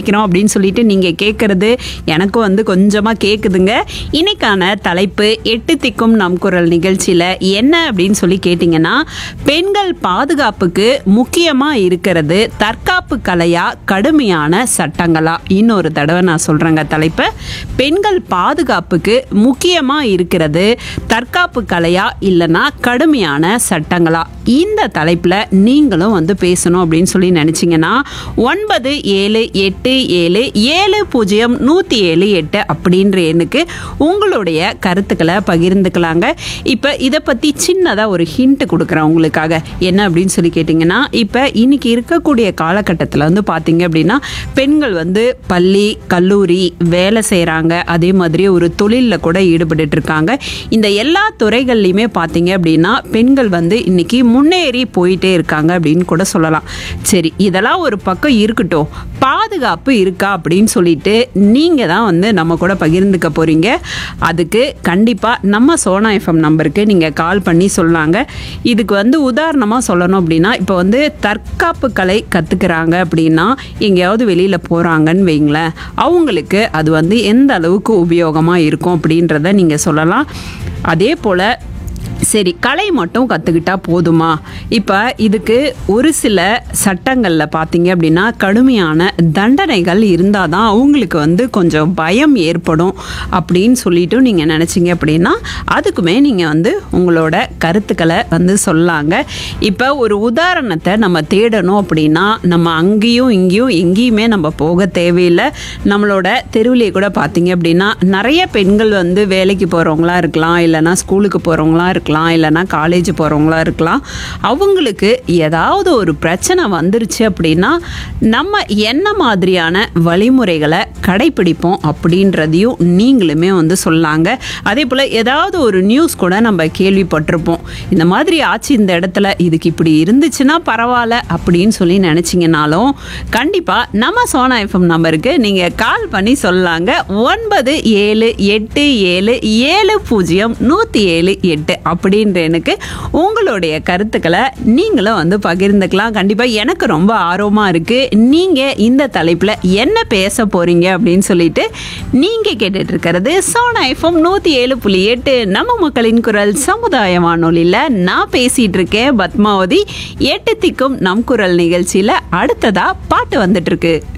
படிக்கிறோம் அப்படின்னு சொல்லிட்டு நீங்கள் கேட்குறது எனக்கும் வந்து கொஞ்சமாக கேட்குதுங்க இன்னைக்கான தலைப்பு எட்டு திக்கும் நம் குரல் நிகழ்ச்சியில் என்ன அப்படின்னு சொல்லி கேட்டிங்கன்னா பெண்கள் பாதுகாப்புக்கு முக்கியமாக இருக்கிறது தற்காப்பு கலையா கடுமையான சட்டங்களா இன்னொரு தடவை நான் சொல்கிறேங்க தலைப்பு பெண்கள் பாதுகாப்புக்கு முக்கியமாக இருக்கிறது தற்காப்பு கலையா இல்லைன்னா கடுமையான சட்டங்களா இந்த தலைப்பில் நீங்களும் வந்து பேசணும் அப்படின்னு சொல்லி நினச்சிங்கன்னா ஒன்பது ஏழு எட்டு ஏழு ஏழு பூஜ்ஜியம் நூற்றி ஏழு எட்டு அப்படின்ற எண்ணுக்கு உங்களுடைய கருத்துக்களை பகிர்ந்துக்கலாங்க இப்போ இதை பற்றி சின்னதாக ஒரு ஹிண்ட் கொடுக்குறேன் உங்களுக்காக என்ன அப்படின்னு சொல்லி கேட்டிங்கன்னா இப்போ இன்னைக்கு இருக்கக்கூடிய காலகட்டத்தில் வந்து பார்த்தீங்க அப்படின்னா பெண்கள் வந்து பள்ளி கல்லூரி வேலை செய்கிறாங்க அதே மாதிரி ஒரு தொழிலில் கூட ஈடுபட்டுட்டு இருக்காங்க இந்த எல்லா துறைகள்லையுமே பார்த்தீங்க அப்படின்னா பெண்கள் வந்து இன்னைக்கு முன்னேறி போயிட்டே இருக்காங்க அப்படின்னு கூட சொல்லலாம் சரி இதெல்லாம் ஒரு பக்கம் இருக்கட்டும் பாதுகாப்பு இருக்கா அப்படின்னு சொல்லிட்டு நீங்கள் தான் வந்து நம்ம கூட பகிர்ந்துக்க போகிறீங்க அதுக்கு கண்டிப்பாக நம்ம சோனா எஃப்எம் நம்பருக்கு நீங்கள் கால் பண்ணி சொல்லாங்க இதுக்கு வந்து உதாரணமாக சொல்லணும் அப்படின்னா இப்போ வந்து தற்காப்பு கலை கற்றுக்கிறாங்க அப்படின்னா எங்கேயாவது வெளியில் போகிறாங்கன்னு வைங்களேன் அவங்களுக்கு அது வந்து எந்த அளவுக்கு உபயோகமாக இருக்கும் அப்படின்றத நீங்கள் சொல்லலாம் அதே போல் சரி கலை மட்டும் கற்றுக்கிட்டா போதுமா இப்போ இதுக்கு ஒரு சில சட்டங்களில் பார்த்தீங்க அப்படின்னா கடுமையான தண்டனைகள் இருந்தால் தான் அவங்களுக்கு வந்து கொஞ்சம் பயம் ஏற்படும் அப்படின்னு சொல்லிட்டு நீங்கள் நினச்சிங்க அப்படின்னா அதுக்குமே நீங்கள் வந்து உங்களோட கருத்துக்களை வந்து சொல்லாங்க இப்போ ஒரு உதாரணத்தை நம்ம தேடணும் அப்படின்னா நம்ம அங்கேயும் இங்கேயும் எங்கேயுமே நம்ம போக தேவையில்லை நம்மளோட தெருவிலே கூட பார்த்தீங்க அப்படின்னா நிறைய பெண்கள் வந்து வேலைக்கு போகிறவங்களா இருக்கலாம் இல்லைன்னா ஸ்கூலுக்கு போகிறவங்களா இருக்கலாம் இல்லைன்னா காலேஜ் போகிறவங்களா இருக்கலாம் அவங்களுக்கு ஏதாவது ஒரு பிரச்சனை வந்துருச்சு அப்படின்னா நம்ம என்ன மாதிரியான வழிமுறைகளை கடைப்பிடிப்போம் அப்படின்றதையும் நீங்களுமே வந்து சொல்லாங்க அதே போல் ஏதாவது ஒரு நியூஸ் கூட நம்ம கேள்விப்பட்டிருப்போம் இந்த மாதிரி ஆச்சு இந்த இடத்துல இதுக்கு இப்படி இருந்துச்சுன்னா பரவாயில்ல அப்படின்னு சொல்லி நினச்சிங்கனாலும் கண்டிப்பாக நம்ம சோனா எஃப்எம் நம்பருக்கு நீங்கள் கால் பண்ணி சொல்லாங்க ஒன்பது ஏழு எட்டு ஏழு ஏழு பூஜ்ஜியம் நூற்றி ஏழு எட்டு அப்படின்ற எனக்கு உங்களுடைய கருத்துக்களை நீங்களும் வந்து பகிர்ந்துக்கலாம் கண்டிப்பாக எனக்கு ரொம்ப ஆர்வமாக இருக்குது நீங்கள் இந்த தலைப்பில் என்ன பேச போகிறீங்க அப்படின்னு சொல்லிட்டு நீங்கள் கேட்டுட்டு இருக்கிறது சோனா எஃப்எம் நூற்றி ஏழு புள்ளி எட்டு நம்ம மக்களின் குரல் சமுதாய வானொலியில் நான் பேசிகிட்டு இருக்கேன் பத்மாவதி எட்டு திக்கும் நம் குரல் நிகழ்ச்சியில் அடுத்ததாக பாட்டு வந்துட்டு இருக்கு